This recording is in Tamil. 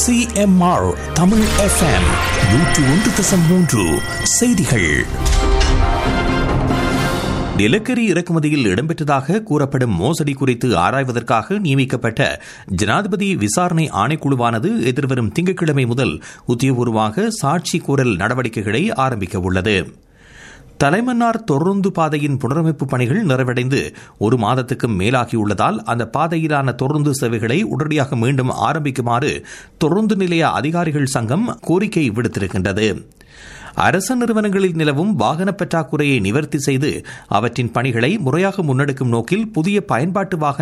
சிஎம்ஆர் தமிழ் எஃப்எம் நூற்று ஒன்று தசம் மூன்று செய்திகள் நிலக்கரி இறக்குமதியில் இடம்பெற்றதாக கூறப்படும் மோசடி குறித்து ஆராய்வதற்காக நியமிக்கப்பட்ட ஜனாதிபதி விசாரணை ஆணைக்குழுவானது எதிர்வரும் திங்கட்கிழமை முதல் உத்தியபூர்வமாக சாட்சி கூறல் நடவடிக்கைகளை ஆரம்பிக்க உள்ளது தலைமன்னார் தொடருந்து பாதையின் புனரமைப்பு பணிகள் நிறைவடைந்து ஒரு மாதத்துக்கும் மேலாகியுள்ளதால் அந்த பாதையிலான தொடருந்து சேவைகளை உடனடியாக மீண்டும் ஆரம்பிக்குமாறு தொடருந்து நிலைய அதிகாரிகள் சங்கம் கோரிக்கை விடுத்திருக்கின்றது அரச நிறுவனங்களில் நிலவும் வாகன பற்றாக்குறையை நிவர்த்தி செய்து அவற்றின் பணிகளை முறையாக முன்னெடுக்கும் நோக்கில் புதிய பயன்பாட்டு வாகன